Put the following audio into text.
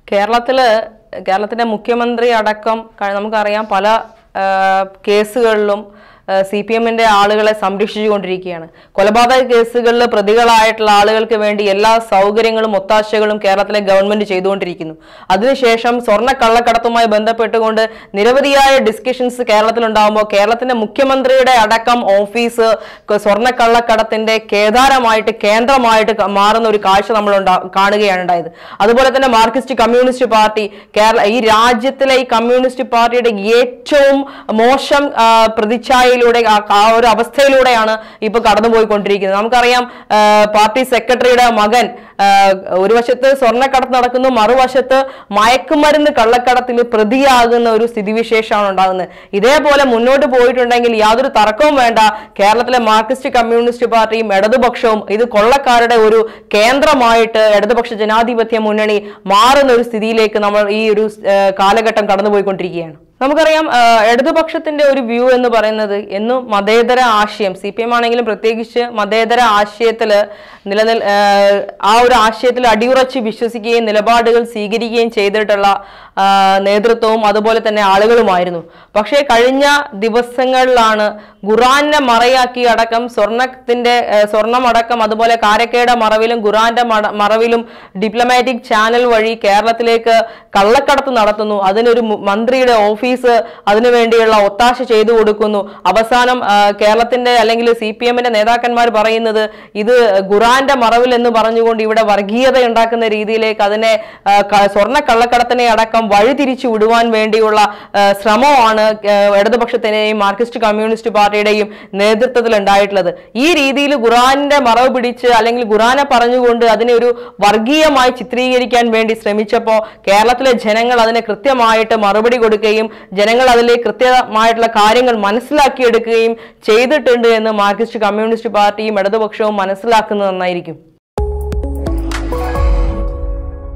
കേരളത്തില് കേരളത്തിന്റെ മുഖ്യമന്ത്രി അടക്കം ക- നമുക്കറിയാം പല ആ, കേസുകളിലും സി പി എമ്മിന്റെ ആളുകളെ സംരക്ഷിച്ചുകൊണ്ടിരിക്കുകയാണ് കൊലപാതക കേസുകളിൽ പ്രതികളായിട്ടുള്ള ആളുകൾക്ക് വേണ്ടി എല്ലാ സൗകര്യങ്ങളും ഒത്താശകളും കേരളത്തിലെ ഗവൺമെന്റ് ചെയ്തുകൊണ്ടിരിക്കുന്നു അതിനുശേഷം സ്വർണ്ണ കള്ളക്കടത്തുമായി ബന്ധപ്പെട്ടുകൊണ്ട് നിരവധിയായ ഡിസ്കഷൻസ് കേരളത്തിലുണ്ടാകുമ്പോൾ കേരളത്തിന്റെ മുഖ്യമന്ത്രിയുടെ അടക്കം ഓഫീസ് ക- സ്വർണ്ണ കള്ളക്കടത്തിന്റെ കേദാരമായിട്ട് കേന്ദ്രമായിട്ട് ക- മാറുന്ന ഒരു കാഴ്ച നമ്മൾ ഉണ്ടാ- കാണുകയാണ് ഉണ്ടായത് അതുപോലെ തന്നെ മാർക്സിസ്റ്റ് കമ്മ്യൂണിസ്റ്റ് പാർട്ടി കേരള ഈ രാജ്യത്തിലെ ഈ കമ്മ്യൂണിസ്റ്റ് പാർട്ടിയുടെ ഏറ്റവും മോശം ആ, പ്രതിച്ഛായയിലൂടെ ആ- ആ ഒരു അവസ്ഥയിലൂടെയാണ് ഇപ്പൊ കടന്നുപോയിക്കൊണ്ടിരിക്കുന്നത് നമുക്കറിയാം ആ, പാർട്ടി സെക്രട്ടറിയുടെ മകൻ ആ, ഒരു വശത്ത് സ്വർണ്ണക്കടത്ത് നടക്കുന്നു മറുവശത്ത് മയക്കുമരുന്ന് കള്ളക്കടത്തിൽ പ്രതിയാകുന്ന ഒരു സ്ഥിതിവിശേഷമാണ് ഉണ്ടാകുന്നത് ഇതേപോലെ മുന്നോട്ട് പോയിട്ടുണ്ടെങ്കിൽ യാതൊരു തർക്കവും വേണ്ട കേരളത്തിലെ മാർക്സിസ്റ്റ് കമ്മ്യൂണിസ്റ്റ് പാർട്ടിയും ഇടതുപക്ഷവും ഇത് കൊള്ളക്കാരുടെ ഒരു കേന്ദ്രമായിട്ട് ഇടതുപക്ഷ ജനാധിപത്യ മുന്നണി മാറുന്ന ഒരു സ്ഥിതിയിലേക്ക് നമ്മൾ ഈ ഒരു ആ, കാലഘട്ടം കടന്നുപോയിക്കൊണ്ടിരിക്കുകയാണ് നമുക്കറിയാം ആ, ഇടതുപക്ഷത്തിന്റെ ഒരു വ്യൂ എന്ന് പറയുന്നത് എന്നും മതേതര ആശയം സി പി എം ആണെങ്കിലും പ്രത്യേകിച്ച് മതേതര ആശയത്തില് നിലനിൽ ആ, ആ ഒരു ആശയത്തിൽ അടിയുറച്ച് വിശ്വസിക്കുകയും നിലപാടുകൾ സ്വീകരിക്കുകയും ചെയ്തിട്ടുള്ള ആ, നേതൃത്വവും അതുപോലെ തന്നെ ആളുകളുമായിരുന്നു പക്ഷേ കഴിഞ്ഞ ദിവസങ്ങളിലാണ് ഖുറാനെ മറയാക്കി അടക്കം സ്വർണത്തിന്റെ ആ, സ്വർണ്ണമടക്കം അതുപോലെ കാരക്കയുടെ മറവിലും ഖുറാന്റെ മട- മറവിലും ഡിപ്ലോമാറ്റിക് ചാനൽ വഴി കേരളത്തിലേക്ക് കള്ളക്കടത്ത് നടത്തുന്നു അതിനൊരു മു- മന്ത്രിയുടെ ഓഫീസ് അതിനു വേണ്ടിയുള്ള ഒത്താശ ചെയ്തു കൊടുക്കുന്നു അവസാനം ആ, കേരളത്തിന്റെ അല്ലെങ്കിൽ സി പി എമ്മിന്റെ നേതാക്കന്മാർ പറയുന്നത് ഇത് ഖുറാന്റെ മറവിൽ എന്ന് പറഞ്ഞുകൊണ്ട് ഇവിടെ വർഗീയത ഉണ്ടാക്കുന്ന രീതിയിലേക്ക് അതിനെ ആ, ക- സ്വർണ്ണ കള്ളക്കടത്തിനെ അടക്കം വഴിതിരിച്ചു വിടുവാൻ വേണ്ടിയുള്ള ആ, ശ്രമമാണ് ആ, ഇടതുപക്ഷത്തിന്റെയും മാർക്സിസ്റ്റ് കമ്മ്യൂണിസ്റ്റ് പാർട്ടിയുടെയും നേതൃത്വത്തിൽ ഉണ്ടായിട്ടുള്ളത് ഈ രീതിയിൽ ഖുറാന്റെ മറവ് പിടിച്ച് അല്ലെങ്കിൽ ഖുറാനെ പറഞ്ഞുകൊണ്ട് അതിനെ ഒരു വർഗീയമായി ചിത്രീകരിക്കാൻ വേണ്ടി ശ്രമിച്ചപ്പോൾ കേരളത്തിലെ ജനങ്ങൾ അതിനെ കൃത്യമായിട്ട് മറുപടി കൊടുക്കുകയും ജനങ്ങൾ അതിലെ കൃത്യമായിട്ടുള്ള കാര്യങ്ങൾ മനസ്സിലാക്കിയെടുക്കുകയും ചെയ്തിട്ടുണ്ട് എന്ന് മാർക്സിസ്റ്റ് കമ്മ്യൂണിസ്റ്റ് പാർട്ടിയും ഇടതുപക്ഷവും മനസ്സിലാക്കുന്നത് നന്നായിരിക്കും